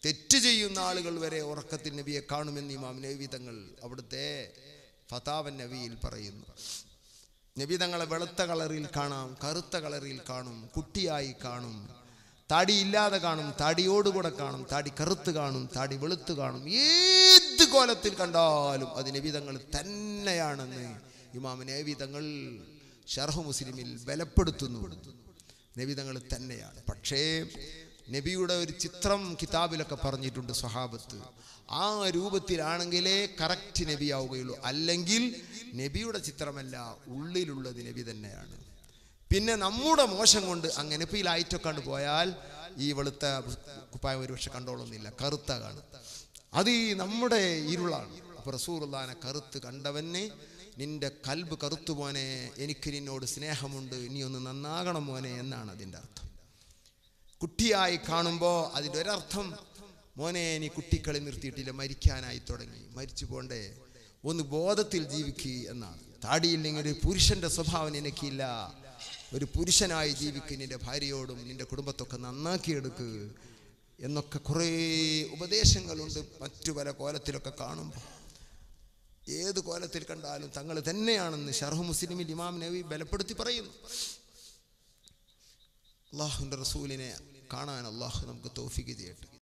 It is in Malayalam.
തെറ്റ് ചെയ്യുന്ന ആളുകൾ വരെ ഉറക്കത്തിൽ നബിയെ കാണുമെന്ന് ഇമാം നബി തങ്ങൾ അവിടുത്തെ ഫതാവൻ നബിയിൽ പറയുന്നു നബി തങ്ങളെ വെളുത്ത കളറിൽ കാണാം കറുത്ത കളറിൽ കാണും കുട്ടിയായി കാണും താടി ഇല്ലാതെ കാണും താടിയോടുകൂടെ കാണും താടി കറുത്ത് കാണും താടി വെളുത്ത് കാണും ഏത് കോലത്തിൽ കണ്ടാലും അത് നബിതങ്ങൾ തന്നെയാണെന്ന് ഇമാം നബിതങ്ങൾ ഷർഹു മുസ്ലിമിൽ ബലപ്പെടുത്തുന്നു നബിതങ്ങൾ തന്നെയാണ് പക്ഷേ നബിയുടെ ഒരു ചിത്രം കിതാബിലൊക്കെ പറഞ്ഞിട്ടുണ്ട് സ്വഹാബത്ത് ആ രൂപത്തിലാണെങ്കിലേ കറക്റ്റ് നബിയാവുകയുള്ളൂ അല്ലെങ്കിൽ നബിയുടെ ചിത്രമല്ല ഉള്ളിലുള്ളത് നബി തന്നെയാണ് പിന്നെ നമ്മുടെ മോശം കൊണ്ട് അങ്ങനെ ഇപ്പോൾ ഈ ലൈറ്റൊക്കെ കണ്ടു പോയാൽ ഈ വെളുത്ത കുപ്പായം ഒരു പക്ഷെ കണ്ടോളൊന്നുമില്ല കറുത്ത കാണും അത് ഈ നമ്മുടെ ഇരുളാണ് അപ്പോൾ റസൂറുല്ലാനെ കറുത്ത് കണ്ടവന് നിന്റെ കൽബ് കറുത്തു മോനെ എനിക്ക് നിന്നോട് സ്നേഹമുണ്ട് നീ ഒന്ന് നന്നാകണം മോനെ എന്നാണ് അതിൻ്റെ അർത്ഥം കുട്ടിയായി കാണുമ്പോൾ അതിൻ്റെ ഒരർത്ഥം മോനെ നീ കുട്ടിക്കളി നിർത്തിയിട്ടില്ല മരിക്കാനായി തുടങ്ങി മരിച്ചു പോണ്ടേ ഒന്ന് ബോധത്തിൽ ജീവിക്കുക എന്നാണ് താടിയില്ലെങ്കിൽ ഒരു പുരുഷന്റെ സ്വഭാവം നിനക്കില്ല ഒരു പുരുഷനായി ജീവിക്കുക നിന്റെ ഭാര്യയോടും നിന്റെ കുടുംബത്തൊക്കെ നന്നാക്കിയെടുക്കുക എന്നൊക്കെ കുറേ ഉപദേശങ്ങളുണ്ട് മറ്റു പല കോലത്തിലൊക്കെ കാണുമ്പോൾ ഏത് കോലത്തിൽ കണ്ടാലും തങ്ങൾ തന്നെയാണെന്ന് ഷർഹു മുസ്ലിമിൽ ഇമാം നബി ബലപ്പെടുത്തി പറയുന്നു അള്ളാഹുവിൻ്റെ റസൂലിനെ കാണാൻ അള്ളാഹു നമുക്ക് തോഫിക്ക് ചെയ്യട്ടെ